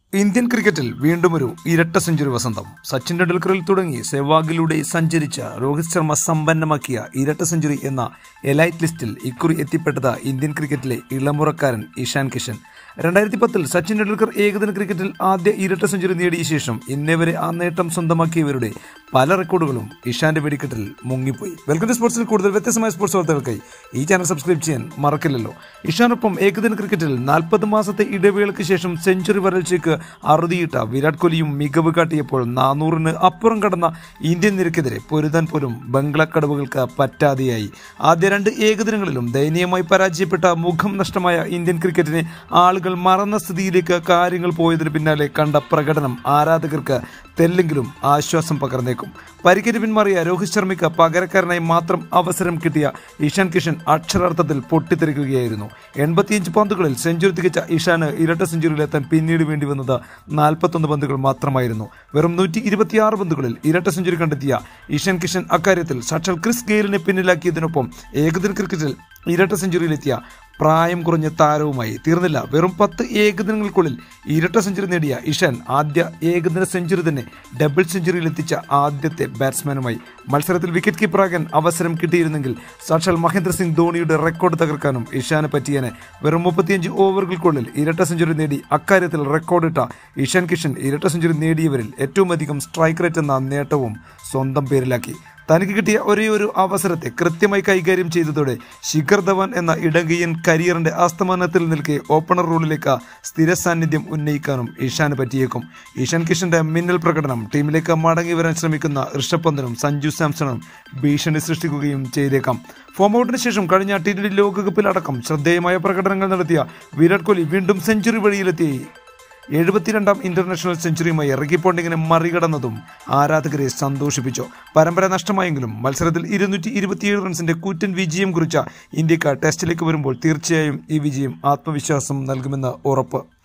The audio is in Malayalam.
ഇന്ത്യൻ ക്രിക്കറ്റിൽ വീണ്ടും ഒരു ഇരട്ട സെഞ്ചുറി വസന്തം സച്ചിൻ ടെണ്ടുൽക്കറിൽ തുടങ്ങി സെവാഗിലൂടെ സഞ്ചരിച്ച രോഹിത് ശർമ്മ സമ്പന്നമാക്കിയ ഇരട്ട സെഞ്ചുറി എന്ന എലൈറ്റ് ലിസ്റ്റിൽ ഇക്കുറി എത്തിപ്പെട്ടത് ഇന്ത്യൻ ക്രിക്കറ്റിലെ ഇളമുറക്കാരൻ ഇഷാൻ കിഷൻ രണ്ടായിരത്തി പത്തിൽ സച്ചിൻ ടെണ്ടുൽക്കർ ഏകദിന ക്രിക്കറ്റിൽ ആദ്യ ഇരട്ട സെഞ്ചുറി നേടിയ ശേഷം ഇന്നേ വരെ ആ നേട്ടം സ്വന്തമാക്കിയവരുടെ പല റെക്കോർഡുകളും ഇഷാന്റെ വെടിക്കെട്ടിൽ മുങ്ങിപ്പോയി വെൽക്കം ടു സ്പോർട്സിൽ കൂടുതൽ വ്യത്യസ്തമായ സ്പോർട്സ് വാർത്തകൾക്കായി ഈ ചാനൽ സബ്സ്ക്രൈബ് ചെയ്യാൻ മറക്കില്ലല്ലോ ഇഷാനൊപ്പം ഏകദിന ക്രിക്കറ്റിൽ നാൽപ്പത് മാസത്തെ ഇടവേളയ്ക്ക് ശേഷം സെഞ്ചുറി വരൾച്ചയ്ക്ക് അറുതിയിട്ട വിരാട് കോഹ്ലിയും മികവ് കാട്ടിയപ്പോൾ നാനൂറിന് അപ്പുറം കടന്ന ഇന്ത്യൻ നിരക്കെതിരെ പൊരുതാൻ പോലും ബംഗ്ലാക്കടവുകൾക്ക് പറ്റാതെയായി ആദ്യ രണ്ട് ഏകദിനങ്ങളിലും ദയനീയമായി പരാജയപ്പെട്ട മുഖം നഷ്ടമായ ഇന്ത്യൻ ക്രിക്കറ്റിനെ ആളുകൾ മറന്ന സ്ഥിതിയിലേക്ക് കാര്യങ്ങൾ പോയതിന് പിന്നാലെ കണ്ട പ്രകടനം ആരാധകർക്ക് തെല്ലെങ്കിലും ആശ്വാസം പകർന്നേക്കും പരിക്കേറ്റ് പിന്മാറിയ രോഹിത് ശർമ്മയ്ക്ക് പകരക്കാരനായി മാത്രം അവസരം കിട്ടിയ ഇഷാൻ കിഷൻ അക്ഷരാർത്ഥത്തിൽ പൊട്ടിത്തെറിക്കുകയായിരുന്നു എൺപത്തിയഞ്ച് പന്തുകളിൽ സെഞ്ചുറി തികച്ച ഇഷാന് ഇരട്ട സെഞ്ചുറിയിലെത്താൻ പിന്നീട് വേണ്ടി വന്നത് നാൽപ്പത്തൊന്ന് പന്തുകൾ മാത്രമായിരുന്നു വെറും നൂറ്റി ഇരുപത്തിയാറ് പന്തുകളിൽ ഇരട്ട സെഞ്ചുറി കണ്ടെത്തിയ ഇഷാൻ കിഷൻ അക്കാര്യത്തിൽ സാക്ഷാൽ ക്രിസ് ഗെയിലിനെ പിന്നിലാക്കിയതിനൊപ്പം ഏകദിന ക്രിക്കറ്റിൽ ഇരട്ട സെഞ്ചുറിയിലെത്തിയ പ്രായം കുറഞ്ഞ താരവുമായി തീർന്നില്ല വെറും പത്ത് ഏകദിനങ്ങൾക്കുള്ളിൽ ഇരട്ട സെഞ്ചുറി നേടിയ ഇഷാൻ ആദ്യ ഏകദിന സെഞ്ചുറി തന്നെ ഡബിൾ സെഞ്ചുറിയിൽ എത്തിച്ച ആദ്യത്തെ ബാറ്റ്സ്മാനുമായി മത്സരത്തിൽ വിക്കറ്റ് കീപ്പറാകാൻ അവസരം കിട്ടിയിരുന്നെങ്കിൽ സാക്ഷാൽ മഹേന്ദ്ര സിംഗ് ധോണിയുടെ റെക്കോർഡ് തകർക്കാനും ഇഷാന് പറ്റിയേനെ വെറും മുപ്പത്തിയഞ്ച് ഓവറുകൾക്കുള്ളിൽ ഇരട്ട സെഞ്ചുറി നേടി അക്കാര്യത്തിൽ റെക്കോർഡിട്ട ഇഷാൻ കിഷൻ ഇരട്ട സെഞ്ചുറി നേടിയവരിൽ ഏറ്റവും അധികം സ്ട്രൈക്ക് റേറ്റ് എന്ന നേട്ടവും സ്വന്തം പേരിലാക്കി തനിക്ക് കിട്ടിയ ഒരേ ഒരു അവസരത്തെ കൃത്യമായി കൈകാര്യം ചെയ്തതോടെ ശിഖർ ധവാൻ എന്ന ഇടങ്കയ്യൻ കരിയറിന്റെ ആസ്തമാനത്തിൽ നിൽക്കെ ഓപ്പണർ റോളിലേക്ക് സ്ഥിര സാന്നിധ്യം ഉന്നയിക്കാനും ഇഷാന് പറ്റിയേക്കും ഇഷാൻ കിഷന്റെ മിന്നൽ പ്രകടനം ടീമിലേക്ക് മടങ്ങി വരാൻ ശ്രമിക്കുന്ന ഋഷഭ് പന്തിനും സഞ്ജു സാംസണും ഭീഷണി സൃഷ്ടിക്കുകയും ചെയ്തേക്കാം ഫോം ഔട്ടിന് ശേഷം കഴിഞ്ഞ ടി ട്വന്റി ലോകകപ്പിലടക്കം ശ്രദ്ധേയമായ പ്രകടനങ്ങൾ നടത്തിയ വിരാട് കോഹ്ലി വീണ്ടും സെഞ്ചുറി വഴിയിലെത്തി എഴുപത്തിരണ്ടാം ഇന്റർനാഷണൽ സെഞ്ചുറിയുമായി റിക്കി പോണ്ടിങ്ങിനെ മറികടന്നതും ആരാധകരെ സന്തോഷിപ്പിച്ചു പരമ്പര നഷ്ടമായെങ്കിലും മത്സരത്തിൽ ഇരുന്നൂറ്റി ഇരുപത്തിയേഴ് റൺസിന്റെ കൂറ്റൻ വിജയം കുറിച്ച ഇന്ത്യക്ക് ടെസ്റ്റിലേക്ക് വരുമ്പോൾ തീർച്ചയായും ഈ വിജയം ആത്മവിശ്വാസം നൽകുമെന്ന് ഉറപ്പ്